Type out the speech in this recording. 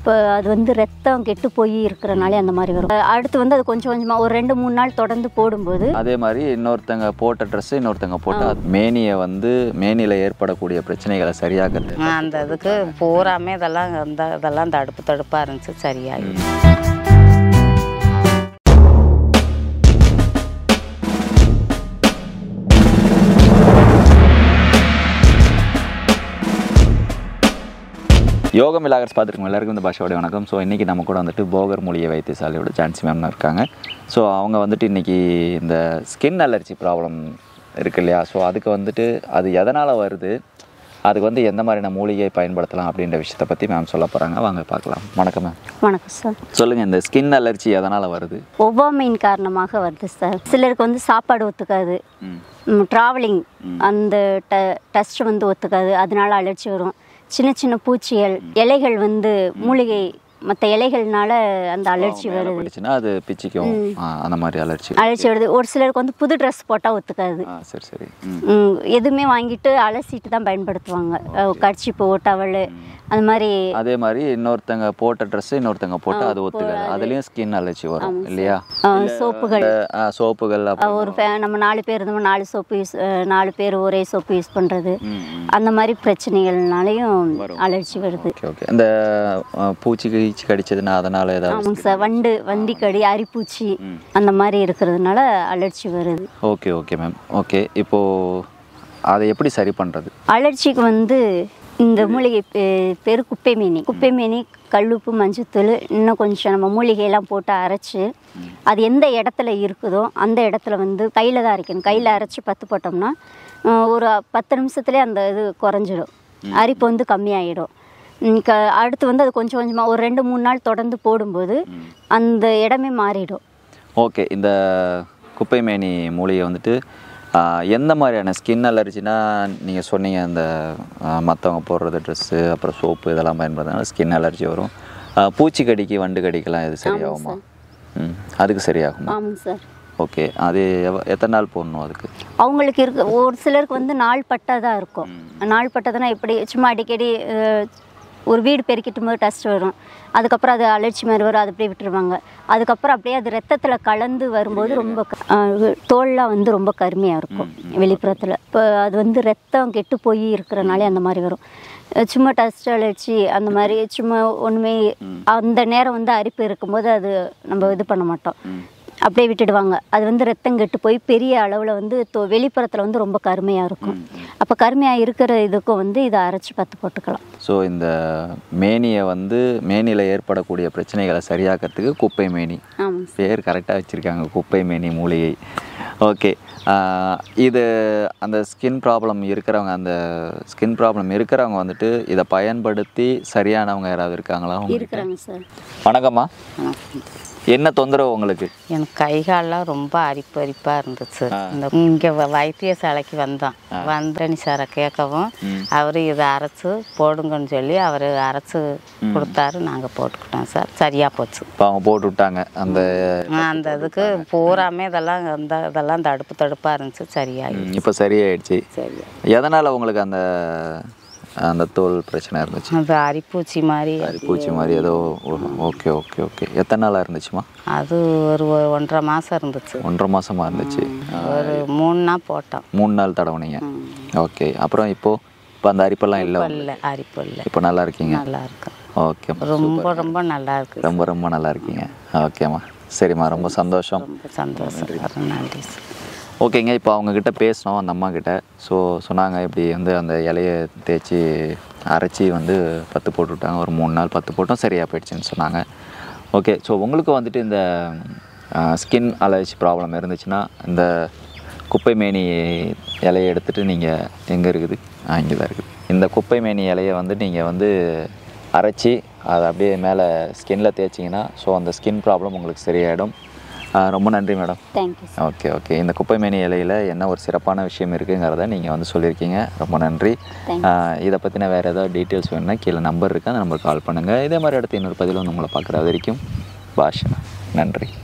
இப்போ அது வந்து ரத்தம் கெட்டு போய் இருக்கிறனாலே அந்த மாதிரி வரும் அஹ் அடுத்து வந்து அது கொஞ்சம் கொஞ்சமாக ஒரு ரெண்டு மூணு நாள் தொடர்ந்து போடும்போது அதே மாதிரி இன்னொருத்தங்க போட்ட ட்ரெஸ் இன்னொருத்தங்க போட்ட மேனியை வந்து மேனியில் ஏற்படக்கூடிய பிரச்சனைகளை சரியாக்குறது அந்த இதுக்கு பூராமே இதெல்லாம் இந்த இதெல்லாம் தடுப்பு தடுப்பாக இருந்துச்சு சரியாகி யோக மிலாகர்ஸ் பார்த்துருக்கோம் எல்லாருக்கும் இந்த பாஷாவோட வணக்கம் ஸோ இன்றைக்கி நம்ம கூட வந்துட்டு போகர் மூலிகை வைத்தியசாலையோட ஜான்சி மேம் இருக்காங்க ஸோ அவங்க வந்துட்டு இன்றைக்கி இந்த ஸ்கின் அலர்ஜி ப்ராப்ளம் இருக்கு இல்லையா ஸோ அதுக்கு வந்துட்டு அது எதனால் வருது அதுக்கு வந்து எந்த மாதிரியான மூலிகை பயன்படுத்தலாம் அப்படின்ற விஷயத்தை பற்றி மேம் சொல்ல போகிறாங்க வாங்க பார்க்கலாம் வணக்கம் மேம் வணக்கம் சார் சொல்லுங்கள் இந்த ஸ்கின் அலர்ஜி எதனால் வருது ஒவ்வாமையின் காரணமாக வருது சார் சிலருக்கு வந்து சாப்பாடு ஒத்துக்காது ம் ட்ராவலிங் அந்த ட டஸ்ட் வந்து ஒத்துக்காது அதனால அலர்ச்சி வரும் சின்ன சின்ன பூச்சிகள் இலைகள் வந்து மூலிகை மற்ற இலைகள்னால அந்த அலர்ச்சி மேலே வருது போயிடுச்சுன்னா அது பிச்சிக்கும் ஆ, அந்த மாதிரி அலர்ஜி அலர்ச்சி வருது ஒரு சிலருக்கு வந்து புது ட்ரெஸ் போட்டால் ஒத்துக்காது ஆ சரி சரி ம் ம், எதுவுமே வாங்கிட்டு அலசிட்டு தான் பயன்படுத்துவாங்க கர்ச்சிப்பு டவலு அந்த மாதிரி அதே மாதிரி இன்னொருத்தங்க போட்ட ட்ரெஸ் இன்னொருத்தங்க போட்டு அது ஒத்துக்காது அதுலயும் ஸ்கின் அலர்ஜி வரும் இல்லையா ஆ, சோப்புகள் இந்த, ஆ, சோப்புகள் அப்புறம் ஒரு ஃபே- நம்ம நாலு பேர் இருந்தோம் நாலு சோப்பு யூஸ் நாலு பேர் ஒரே சோப்பு யூஸ் பண்ணுறது ம், ம். அந்த மாதிரி பிரச்சனைகள்னாலையும் அலர்ஜி வருது ஓகே ஓகே இந்த ஆ, பூச்சி கீச்சி கடிச்சதுன்னா அதனால ஏதாவது ஆமாங்க சார் வண்டு வண்டிக்கடி அரிப்பூச்சி அந்த மாதிரி இருக்கிறதுனால அலர்ஜி வருது ஓகே ஓகே மேம் ஓகே இப்போ அதை எப்படி சரி பண்றது அலர்ஜிக்கு வந்து இந்த மூலிகை பே- பேர் குப்பை மீனி குப்பை மீனி கல்லுப்பு மஞ்சத்தூள் இன்னும் கொஞ்சம் நம்ம மூலிகையெல்லாம் போட்டு அரைச்சி அது எந்த இடத்துல இருக்குதோ அந்த இடத்துல வந்து கையில் தான் அரைக்கணும் கையில் அரைச்சி பத்து போட்டோம்னா அஹ், ஒரு பத்து நிமிஷத்துலேயே அந்த இது குறைஞ்சிடும் அரிப்பு வந்து கம்மியாயிடும் ம், க அடுத்து வந்து அது கொஞ்சம் கொஞ்சமாக ஒரு ரெண்டு மூணு நாள் தொடர்ந்து போடும்போது அந்த இடமே மாறிடும் ஓகே இந்த குப்பை மேனி மூலிகை வந்துட்டு ஆ, எந்த மாதிரியான ஸ்கின் அலர்ஜினா நீங்கள் சொன்னீங்க இந்த மற்றவங்க போடுறது ட்ரெஸ்ஸு அப்புறம் சோப்பு இதெல்லாம் பயன்படுத்தினால ஸ்கின் அலர்ஜி வரும் ஆ, பூச்சி கடிக்கு வண்டு கடிக்கெல்லாம் இது சரியாகுமா ம் அதுக்கு சரியாகுமா ஆமாங்க சார் ஓகே அது எவ- எத்தனை நாள் போடணும் அதுக்கு அவங்களுக்கு இருக்கு ஒரு சிலருக்கு வந்து நாள் பட்டாதான் இருக்கும் நாள் பட்டதுன்னா எப்படி சும்மா அடிக்கடி அஹ், ஒரு வீடு பெருக்கிட்டும் போது டஸ்ட் வரும் அதுக்கப்புறம் அது அலர்ச்சி மாதிரி வரும் அது அப்படியே விட்டுருவாங்க அதுக்கப்புறம் அப்படியே அது ரத்தத்தில் கலந்து வரும்போது ரொம்ப க- அஹ், தோல்லாம் வந்து ரொம்ப கருமையாக இருக்கும் வெளிப்புறத்தில் இப்போ அது வந்து ரத்தம் கெட்டு போய் இருக்கிறனாலே அந்த மாதிரி வரும் அஹ், சும்மா டஸ்ட் அலர்ச்சி அந்த மாதிரி சும்மா ஒன்றுமே அந்த நேரம் வந்து அரிப்பு இருக்கும்போது அது நம்ம இது பண்ண மாட்டோம் அப்படியே விட்டுடுவாங்க அது வந்து ரத்தம் கெட்டு போய் பெரிய அளவில் வந்து தொ- வெளிப்புறத்தில் வந்து ரொம்ப கருமையாக இருக்கும் அப்போ கருமையாக இருக்கிற இதுக்கும் வந்து இதை அரைச்சி பத்து போட்டுக்கலாம் ஸோ இந்த மேனியை வந்து மேனியில் ஏற்படக்கூடிய பிரச்சனைகளை சரியாக்கிறதுக்கு குப்பை மேனி ஆமாங்க பேர் கரெக்டாக வச்சுருக்காங்க குப்பை மேனி மூலிகை ஓகே இது அந்த ஸ்கின் ப்ராப்ளம் இருக்கிறவங்க அந்த ஸ்கின் ப்ராப்ளம் இருக்கிறவங்க வந்துட்டு இதை பயன்படுத்தி சரியானவங்க யாராவது இருக்காங்களா உங்க- இருக்கிறாங்க சார் வணக்கம்மா என்ன தொந்தரவு உங்களுக்கு எனக்கு கை காலெல்லாம் ரொம்ப அரிப்பு அரிப்பாக இருந்துச்சு இந்த இங்கே வைத்தியசாலைக்கு வந்தோம் வந்தனி சாரை கேட்கவும் அவர் இதை அரைச்சு போடுங்கன்னு சொல்லி அவர் அரைச்சு கொடுத்தாரு நாங்கள் போட்டுக்கிட்டோம் சார் சரியாக போச்சு இப்போ அவங்க போட்டு விட்டாங்க அந்த அந்த இதுக்கு பூராமே இதெல்லாம் இந்த இதெல்லாம் தடுப்பு தடுப்பாக இருந்துச்சு சரியாகி இப்போ சரியாயிடுச்சு சரியா எதனால் உங்களுக்கு அந்த அந்த தோல் பிரச்சனை இருந்துச்சு அது அரிப்பூச்சி மாதிரி பூச்சி மாதிரி ஏதோ ஓகே ஓகே ஓகே எத்தனை நாளாக இருந்துச்சுமா அது ஒரு ஒன்றரை மாதம் இருந்துச்சு ஒன்றரை மாசமா இருந்துச்சு ஒரு மூணு நாள் போட்டோம் மூணு நாள் தடவுனீங்க ஓகே அப்புறம் இப்போ இப்போ அந்த அரிப்பெல்லாம் இல்லை இல்லை அரிப்பு இல்லை இப்போ நல்லா இருக்கீங்க நல்லா இருக்கு ஓகே ரொம்ப ரொம்ப நல்லா இருக்கு ரொம்ப ரொம்ப நல்லா இருக்கீங்க ஓகேம்மா சரிம்மா ரொம்ப சந்தோஷம் ரொம்ப சந்தோஷம் நன்றி சார் ஓகேங்க இப்போ அவங்கக்கிட்ட பேசினோம் அந்த அம்மா கிட்ட ஸோ சொன்னாங்க இப்படி வந்து அந்த இலையை தேய்ச்சி அரைச்சி வந்து பத்து போட்டு விட்டாங்க ஒரு மூணு நாள் பத்து போட்டோம் சரியாக போயிடுச்சுன்னு சொன்னாங்க ஓகே ஸோ உங்களுக்கு வந்துட்டு இந்த ஸ்கின் அலர்ஜி ப்ராப்ளம் இருந்துச்சுன்னா இந்த குப்பை மேனி இலையை எடுத்துகிட்டு நீங்கள் எங்கே இருக்குது ஆ இங்கே தான் இருக்குது இந்த குப்பை மேனி இலையை வந்து நீங்கள் வந்து அரைச்சி அதை அப்படியே மேலே ஸ்கின்ல தேய்ச்சிங்கன்னா ஸோ அந்த ஸ்கின் ப்ராப்ளம் உங்களுக்கு சரியாயிடும் ஆ, ரொம்ப நன்றி மேடம் தேங்க்யூ ஓகே ஓகே இந்த குப்பைமேனி இலையில் என்ன ஒரு சிறப்பான விஷயம் இருக்குங்கிறத நீங்கள் வந்து சொல்லியிருக்கீங்க ரொம்ப நன்றி Thank ஆஹ் இதை பற்றின வேறு ஏதாவது டீட்டெயில்ஸ் வேணும்னா கீழே நம்பர் இருக்கு அந்த நம்பருக்கு கால் பண்ணுங்கள் இதே மாதிரி அடுத்து இன்னொரு பதிவில் வந்து உங்களை பார்க்குற வரைக்கும் பாஷா நன்றி